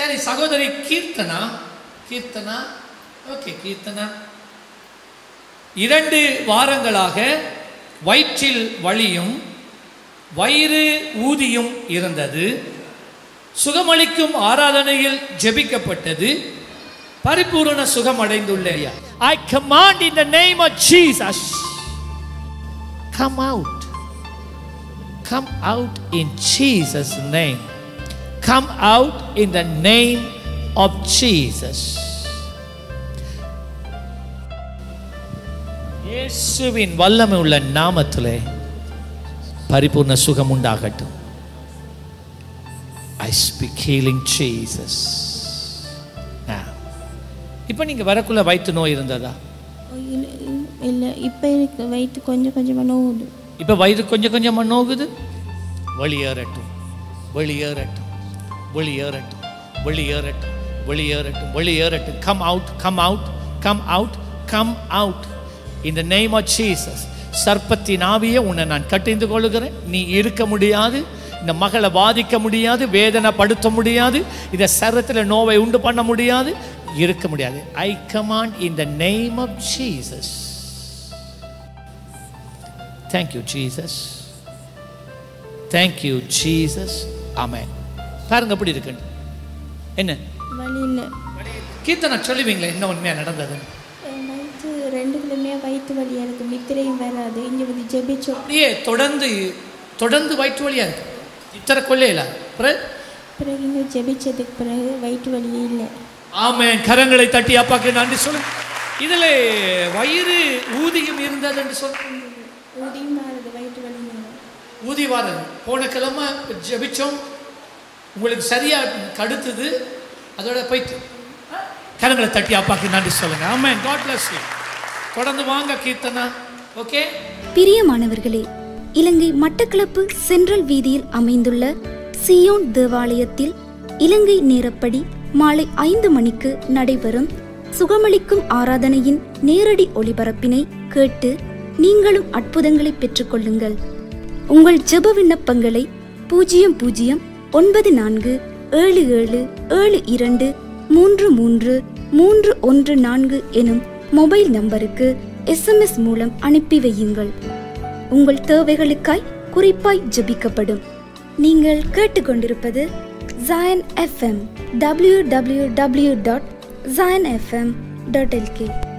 சரி சகோதரி கீர்த்தனா கீர்த்தனா ஓகே கீர்த்தனா இரண்டு வாரங்களாக வயிற்றில் வலியும் வயிறு ஊதியும் இருந்தது சுகமளிக்கும் ஆராதனையில் ஜெபிக்கப்பட்டது பரிபூரண சுகம் அடைந்துள்ள I command in the name of Jesus come out come out in Jesus name come out in the name of Jesus இயேசுவின் வல்லமை உள்ள நாமத்திலே பரிபூர்ண சுகம் உண்டாகட்டும் ஐ ஸ்பீக் ஹீலிங் ஜீசஸ் இப்போ நீங்கள் வரக்குள்ள வயிற்று நோய் இருந்ததா இல்லை இப்போ இருக்கு வயிற்று கொஞ்சம் கொஞ்சமாக நோவுது இப்போ வயிறு கொஞ்சம் கொஞ்சமாக நோகுது வெளியேறட்டும் வெளியேறட்டும் வெளியேறட்டும் வெளியேறட்டும் வெளியேறட்டும் வெளியேறட்டும் come out come out come out come out இந்த நேம் ஆஃப் ஜீசஸ் சர்ப்பத்தின் ஆவியை உன்னை நான் கட்டிந்து கொள்ளுகிறேன் நீ இருக்க முடியாது இந்த மகளை பாதிக்க முடியாது வேதனைப்படுத்த முடியாது இந்த சரத்தில் நோவை உண்டு பண்ண முடியாது இருக்க முடியாது I command in the name of Jesus thank you Jesus thank you Jesus amen பாருங்க எப்படி இருக்குன்னு என்ன வலி இல்லை கீர்த்தனை சொல்லுவீங்களே என்ன உண்மையாக நடந்தது வயிற்று ரெண்டு கிழமையாக வயிற்று வலி எனக்கு நித்திரையும் வராது இங்கே வந்து ஜெபிச்சோம் அப்படியே தொடர்ந்து தொடர்ந்து வயிற்று வலியா இருக்கு இத்தனை கொள்ளையில அப்புறம் பிறகு இங்கே ஜெபிச்சதுக்கு பிறகு வயிற்று வலியே இல்லை ஆமென் கரங்களை தட்டி அப்பாக்கு நன்றி சொல்லு இதுல வயிறு ஊதியம் இருந்தது என்று சொல் ஊதியும் மாறுது வயிற்று வலி மாறுது. ஊதி வாரது போன கிழமை ஜெபிச்சோம் உங்களுக்கு சரியா கடுத்தது அதோட போயிட்டு கரங்களை தட்டி அப்பாக்கு நன்றி சொல்லுங்க ஆமென் காட் bless you தொடர்ந்து வாங்க கீர்த்தனா ஓகே பிரியமானவர்களே இலங்கை மட்டக்களப்பு சென்ட்ரல் வீதியில் அமைந்துள்ள சியோன் தேவாலயத்தில் இலங்கை நேரப்படி மாலை ஐந்து மணிக்கு நடைபெறும் சுகமளிக்கும் ஆராதனையின் நேரடி ஒளிபரப்பினை கேட்டு நீங்களும் அற்புதங்களை பெற்றுக்கொள்ளுங்கள் உங்கள் ஜெப விண்ணப்பங்களை பூஜ்ஜியம் பூஜ்ஜியம் ஒன்பது நான்கு ஏழு ஏழு ஏழு இரண்டு மூன்று மூன்று மூன்று ஒன்று நான்கு எனும் மொபைல் நம்பருக்கு எஸ்எம்எஸ் மூலம் அனுப்பி வையுங்கள் உங்கள் தேவைகளுக்காய் குறிப்பாய் ஜெபிக்கப்படும் நீங்கள் கேட்டுக்கொண்டிருப்பது Zion FM W W W dot Zion FM dot L K